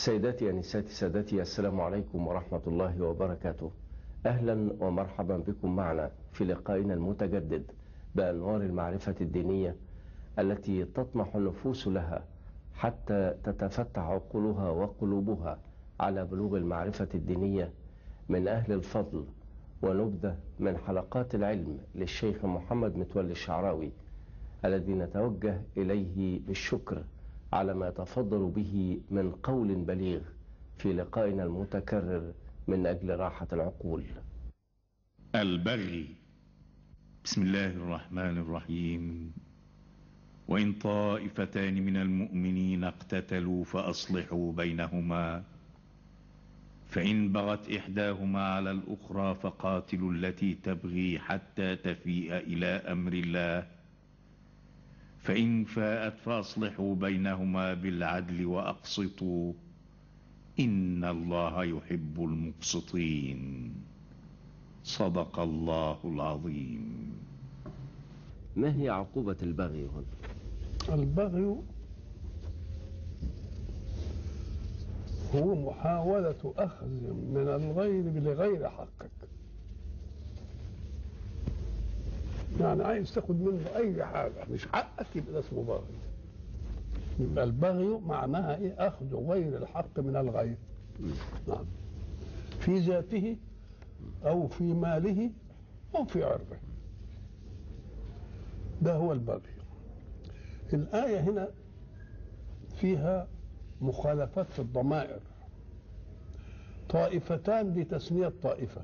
سيداتي أنساتي سادتي السلام عليكم ورحمة الله وبركاته أهلا ومرحبا بكم معنا في لقائنا المتجدد بأنوار المعرفة الدينية التي تطمح النفوس لها حتى تتفتح عقولها وقلوبها على بلوغ المعرفة الدينية من أهل الفضل ونبذة من حلقات العلم للشيخ محمد متولي الشعراوي الذي نتوجه إليه بالشكر على ما يتفضل به من قول بليغ في لقائنا المتكرر من أجل راحة العقول البغي بسم الله الرحمن الرحيم وإن طائفتان من المؤمنين اقتتلوا فأصلحوا بينهما فإن بغت إحداهما على الأخرى فقاتلوا التي تبغي حتى تفيء إلى أمر الله فإن فاءت فأصلحوا بينهما بالعدل وأقسطوا إن الله يحب المقسطين صدق الله العظيم ما هي عقوبة البغي هنا؟ البغي هو محاولة أخذ من الغير لغير حقك يعني عايز تاخد منه أي حاجة مش حقك يبقى ده اسمه بغي يبقى البغي معناها إيه أخذ غير الحق من الغير نعم في ذاته أو في ماله أو في عرضه ده هو البغي الآية هنا فيها مخالفات في الضمائر طائفتان دي تسمية طائفة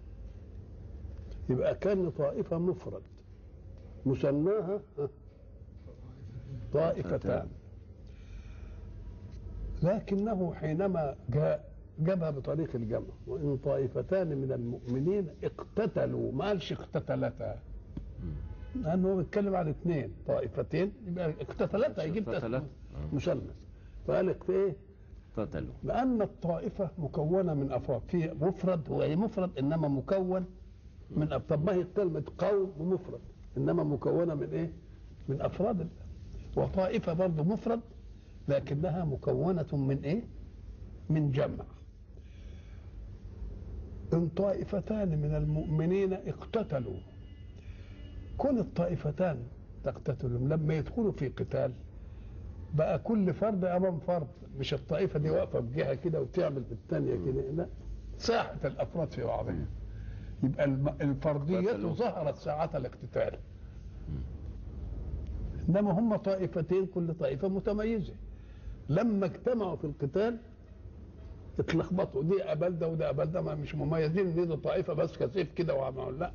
يبقى كان طائفة مفرد مسماها طائفتان لكنه حينما جاء جابها بطريق الجمع وإن طائفتان من المؤمنين اقتتلوا ما قالش اقتتلتا لأنه هو بيتكلم عن اثنين طائفتين يبقى اقتتلتا يجيب اقتتلت. مثلث فقال اقت- ايه قتلوا لأن الطائفة مكونة من أفراد في مفرد هو إيه مفرد إنما مكون من أف- طب ما هي كلمة قوم ومفرد إنما مكونة من إيه؟ من أفراد ال- وطائفة برضه مفرد لكنها مكونة من إيه؟ من جمع إن طائفتان من المؤمنين اقتتلوا كل الطائفتان تقتتلهم لما يدخلوا في قتال بقى كل فرد امام فرد مش الطائفه دي واقفه بجهه كده وتعمل في الثانيه كده لا ساحه الافراد في بعضها يبقى الم- الفرديه قتلوا. ظهرت ساعه الاقتتال انما هم طائفتين كل طائفه متميزه لما اجتمعوا في القتال اتلخبطوا دي قبل ده وده قبل ده ما مش مميزين ان دي طائفه بس كسيف كده وعملوا لا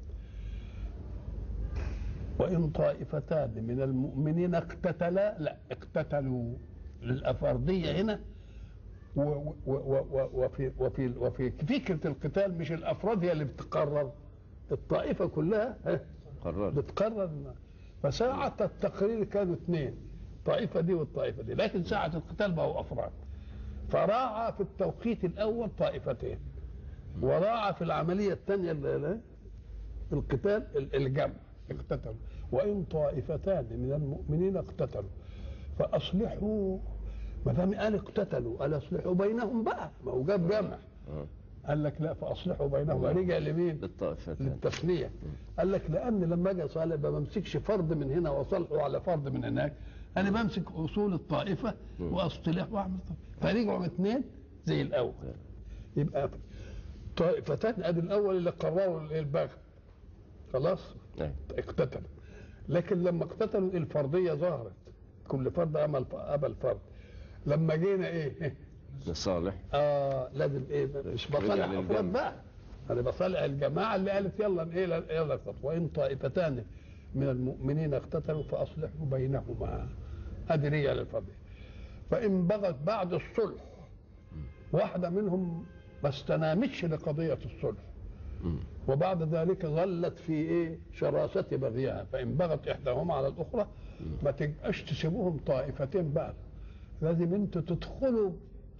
وإن طائفتان من المؤمنين اقتتلا لا اقتتلوا للأفردية هنا و- و- و- و- وفي وفي وفي فكرة القتال مش الأفراد هي اللي بتقرر الطائفة كلها ها، قررت بتقرر فساعة التقرير كانوا اثنين الطائفة دي والطائفة دي لكن ساعة القتال بقوا أفراد فراعى في التوقيت الأول طائفتين وراعى في العملية الثانية ال- ال- القتال ال- الجمع اقتتلوا وإن طائفتان من المؤمنين اقتتلوا فأصلحوا ما دام قال اقتتلوا قال اصلحوا بينهم بقى ما هو جاب جمع آه. قال لك لا فأصلحوا بينهم رجع لمين؟ للطائفتان للتثنية قال لك لأن لما أجي أصالح ما بمسكش فرد من هنا وأصلحه على فرد من هناك أنا بمسك أصول الطائفة وأصطلح وأعمل طائفة. فرجعوا اثنين زي الأول يبقى طائفتان ادي الاول اللي قرروا البغي خلاص أي. اقتتلوا لكن لما اقتتلوا الفرديه ظهرت كل فرد عمل ابى الفرد لما جينا ايه لصالح اه لازم ايه مش رجع بصالح للجمع. افراد بقى انا بصالح الجماعه اللي قالت يلا ايه يلا اقتتلوا وان طائفتان من المؤمنين اقتتلوا فاصلحوا بينهما ادي رجع للفرديه فان بغت بعد الصلح واحده منهم ما استنامتش لقضيه الصلح مم. وبعد ذلك ظلت في ايه شراسة بغيها فإن بغت إحداهما على الأخرى ما تبقاش تسيبوهم طائفتين بقى لازم انتوا تدخلوا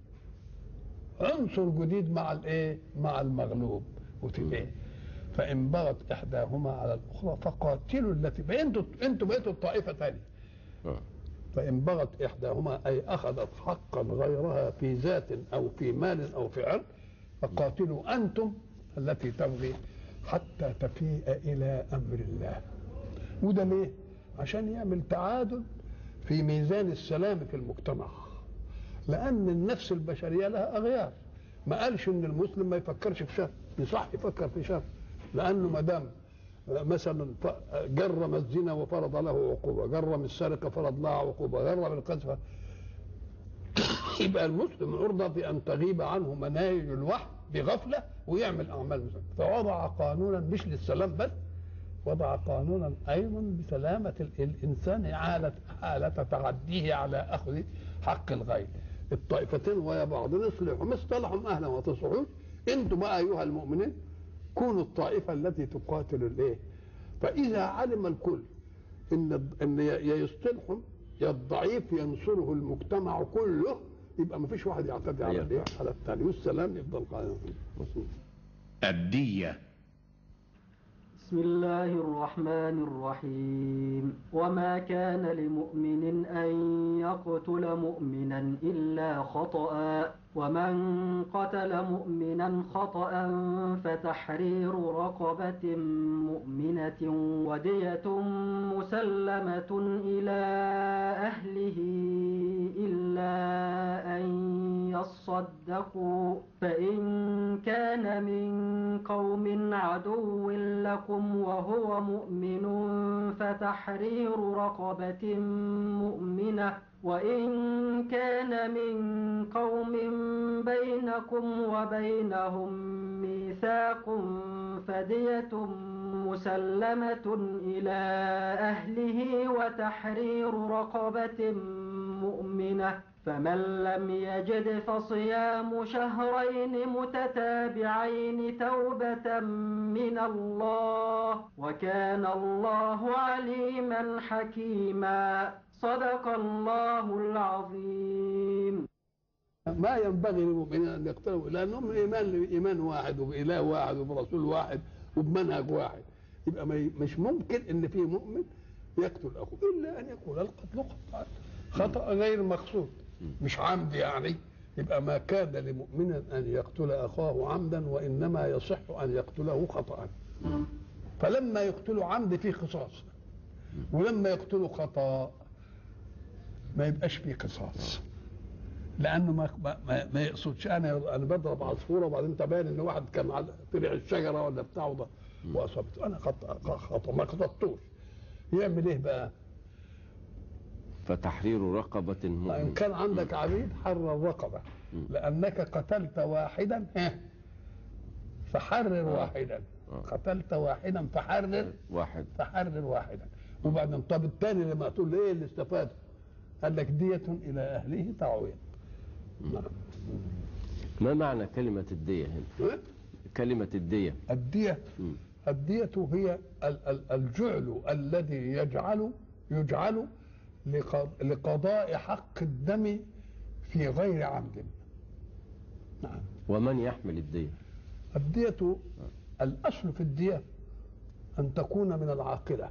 عنصر جديد مع الايه مع المغلوب وتبقى فإن بغت إحداهما على الأخرى فقاتلوا التي بقى انتوا انتوا بقيتوا الطائفة ثانية آه. فإن بغت إحداهما أي أخذت حقا غيرها في ذات أو في مال أو في عرض فقاتلوا أنتم التي تبغي حتى تفيء إلى أمر الله وده ليه؟ عشان يعمل تعادل في ميزان السلام في المجتمع لأن النفس البشرية لها أغيار ما قالش إن المسلم ما يفكرش في شر يصح يفكر في شر لأنه ما دام مثلا ف- جرم الزنا وفرض له عقوبة جرم السرقة فرض لها عقوبة جرم القذف يبقى المسلم عرضة بأن تغيب عنه مناهج الوحي بغفلة ويعمل أعمال مسلم فوضع قانونا مش للسلام بس وضع قانونا أيضا بسلامة ال- الإنسان حالة حالة تعديه على أخذ حق الغير الطائفتين ويا بعض يصلحوا ما اصطلحوا أهلا وما تصلحوش أنتم بقى أيها المؤمنين كونوا الطائفة التي تقاتل الإيه فإذا علم الكل إن إن يا يا يصطلحوا يا الضعيف ينصره المجتمع كله يبقى ما فيش واحد يعتدي على أيوة. الإيه على الثاني والسلام يفضل قائم الدية بسم الله الرحمن الرحيم وما كان لمؤمن أن يقتل مؤمنا إلا خطأ ومن قتل مؤمنا خطأ فتحرير رقبة مؤمنة ودية مسلمة إلى أهله إلا أن يصدقوا فإن كان من قوم عدو لكم وهو مؤمن فتحرير رقبة مؤمنة وإن كان من قوم بينكم وبينهم ميثاق فدية مسلمة إلى أهله وتحرير رقبة مؤمنة فمن لم يجد فصيام شهرين متتابعين توبة من الله وكان الله عليما حكيما صدق الله العظيم ما ينبغي للمؤمنين ان يقتلوا لانهم ايمان ايمان واحد وباله واحد وبرسول واحد وبمنهج واحد يبقى ما ي- مش ممكن ان في مؤمن يقتل اخوه الا ان يكون القتل خطا خطا غير مقصود مش عمد يعني يبقى ما كان لمؤمن ان يقتل اخاه عمدا وانما يصح ان يقتله خطا فلما يقتل عمد فيه قصاص ولما يقتل خطا ما يبقاش فيه قصاص لانه ما ما, ما, ما يقصدش انا انا بضرب عصفوره وبعدين تبان ان واحد كان على طلع الشجره ولا بتاعه ده واصابته انا خطا خطا ما قصدتوش يعمل ايه بقى؟ فتحرير رقبة ان مؤمنة كان عندك عبيد حرر رقبه لانك قتلت واحدا ها فحرر واحدا آه. قتلت واحدا فحرر واحد فحرر واحدا وبعدين طب الثاني لما تقول له ايه اللي استفاد؟ قال لك دية الى اهله تعويض نعم ما معنى كلمة الدية هنا ها؟ كلمة الدية الدية مم. الدية هي ال- ال- الجعل الذي يجعل يجعل لق- لقضاء حق الدم في غير عمد نعم ومن يحمل الدية الدية الأصل في الدية أن تكون من العاقلة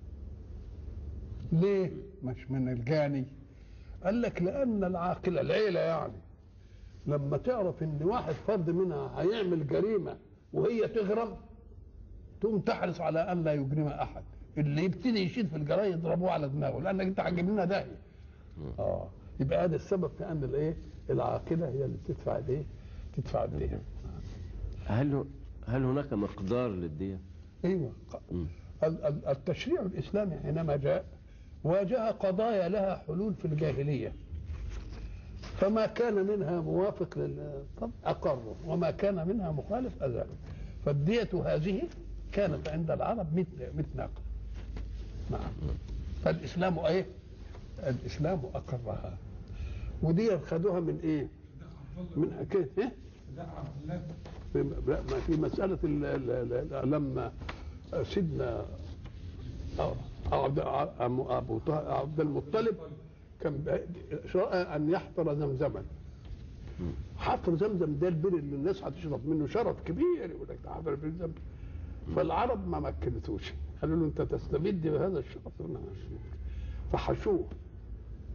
ليه مش من الجاني قال لك لأن العاقلة العيلة يعني لما تعرف ان واحد فرد منها هيعمل جريمة وهي تغرم تقوم تحرص على ان لا يجرم احد اللي يبتدي يشيد في الجرايد يضربوه على دماغه لانك انت هتجيب لنا داهيه اه يبقى هذا السبب في ان الايه العاقله هي اللي تدفع الايه تدفع الديه هل هل هناك مقدار للدية؟ ايوه مم. ال- ال- التشريع الاسلامي حينما جاء واجه قضايا لها حلول في الجاهليه فما كان منها موافق لل طب اقروا وما كان منها مخالف اذانوا فالدية هذه كانت عند العرب 100 100 ناقه نعم فالاسلام ايه؟ الاسلام اقرها ودي خدوها من ايه؟ من حكايه ايه؟ في- لا ما في مسألة ال- ال- ال- لما سيدنا عبد أم- أبو طه- عبد المطلب كان شاء أن يحفر زمزما حفر زمزم ده البئر اللي الناس هتشرب منه شرف كبير يقول لك ده حفر بئر زمزم فالعرب ما مكنتوش قالوا له انت تستمد بهذا الشرف فحشوه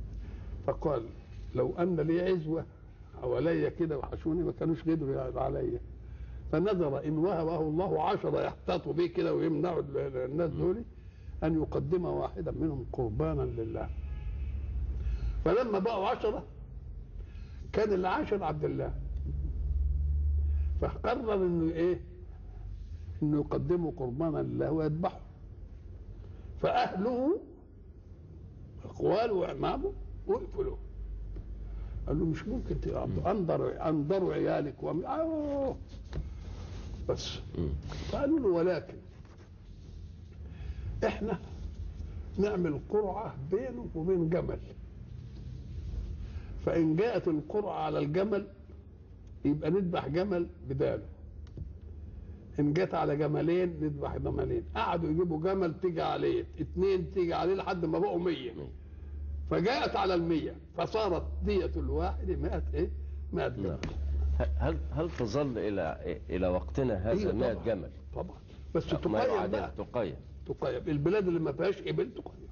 فقال لو ان لي عزوه حواليا كده وحشوني ما كانوش قدروا يعرضوا عليا فنظر ان وهبه الله عشرة يحتاطوا به كده ويمنعوا ال- ال- الناس دول ان يقدم واحدا منهم قربانا لله فلما بقوا عشرة كان العاشر عبد الله فقرر انه ايه انه يقدموا قربانا لله ويذبحوا فاهله اخواله واعمامه وقفوا له قال له مش ممكن تقعدوا انظروا انظروا عيالك وم... أوه. بس قالوا له ولكن احنا نعمل قرعه بينه وبين جمل فان جاءت القرعه على الجمل يبقى نذبح جمل بداله ان جت على جملين نذبح جملين قعدوا يجيبوا جمل تيجي عليه اتنين تيجي عليه لحد ما بقوا مية فجاءت على المية فصارت دية الواحد مئة ايه مئة جمل نعم. هل هل تظل الى الى وقتنا هذا أيوة 100 طبعاً. جمل طبعا بس ما تقيم يعادل بقى تقيم تقيم البلاد اللي ما فيهاش ابل تقيم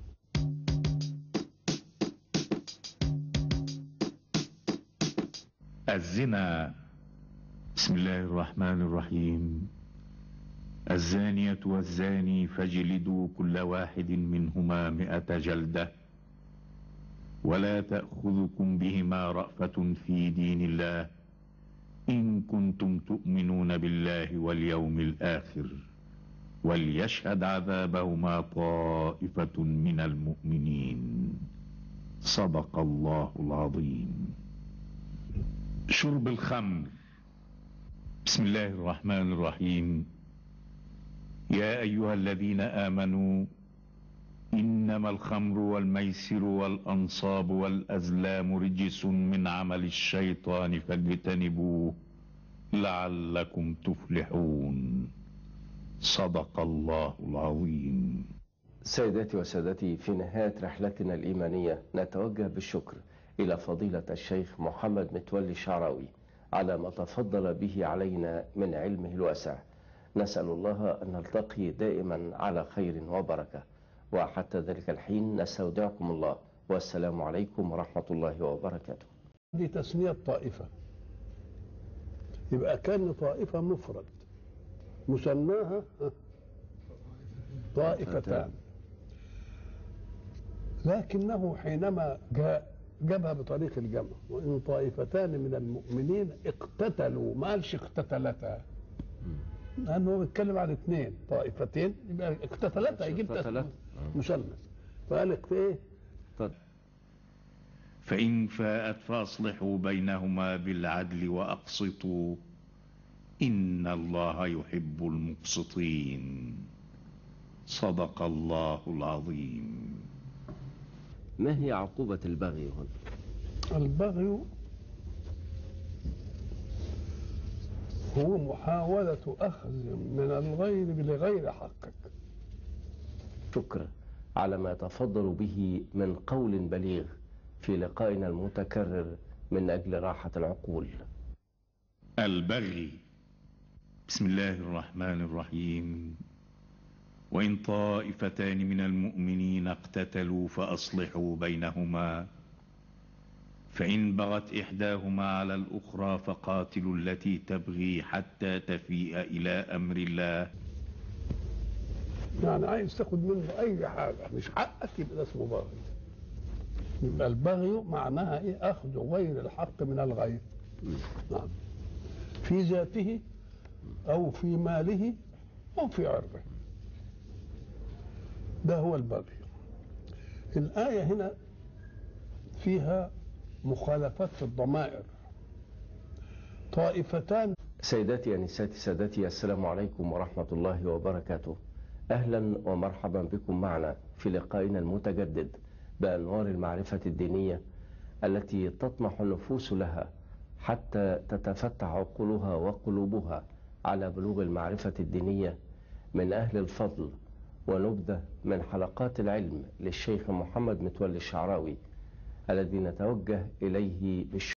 الزنا بسم الله الرحمن الرحيم الزانية والزاني فاجلدوا كل واحد منهما مئة جلدة ولا تأخذكم بهما رأفة في دين الله إن كنتم تؤمنون بالله واليوم الآخر وليشهد عذابهما طائفة من المؤمنين صدق الله العظيم شرب الخمر بسم الله الرحمن الرحيم يا ايها الذين امنوا انما الخمر والميسر والانصاب والازلام رجس من عمل الشيطان فاجتنبوه لعلكم تفلحون صدق الله العظيم سيداتي وسادتي في نهاية رحلتنا الإيمانية نتوجه بالشكر إلى فضيلة الشيخ محمد متولي شعراوي على ما تفضل به علينا من علمه الواسع نسأل الله أن نلتقي دائما على خير وبركة وحتى ذلك الحين نستودعكم الله والسلام عليكم ورحمة الله وبركاته دي تسمية طائفة يبقى كان طائفة مفرد مسماها ها، طائفتان لكنه حينما جاء جابها بطريق الجمع وإن طائفتان من المؤمنين اقتتلوا ما قالش اقتتلتا لأنه هو بيتكلم عن اثنين طائفتين يبقى اقتتلتا يجيب اقتتلتا. مثنى فقال اقت- ايه طيب. فإن فاءت فأصلحوا بينهما بالعدل وأقسطوا إن الله يحب المقسطين صدق الله العظيم ما هي عقوبة البغي هنا البغي هو محاولة أخذ من الغير بغير حقك شكرا على ما يتفضل به من قول بليغ في لقائنا المتكرر من أجل راحة العقول البغي بسم الله الرحمن الرحيم وإن طائفتان من المؤمنين اقتتلوا فأصلحوا بينهما فإن بغت إحداهما على الأخرى فقاتلوا التي تبغي حتى تفيء إلى أمر الله يعني عايز تاخد منه أي حاجة مش حقك يبقى ده اسمه بغي يبقى البغي معناها إيه أخذ غير الحق من الغير نعم في ذاته أو في ماله أو في عرضه ده هو البغي الآية هنا فيها مخالفات في الضمائر طائفتان سيداتي أنساتي سادتي السلام عليكم ورحمة الله وبركاته أهلا ومرحبا بكم معنا في لقائنا المتجدد بأنوار المعرفة الدينية التي تطمح النفوس لها حتى تتفتح عقولها وقلوبها على بلوغ المعرفة الدينية من أهل الفضل ونبذة من حلقات العلم للشيخ محمد متولي الشعراوي الذي نتوجه إليه بالشكر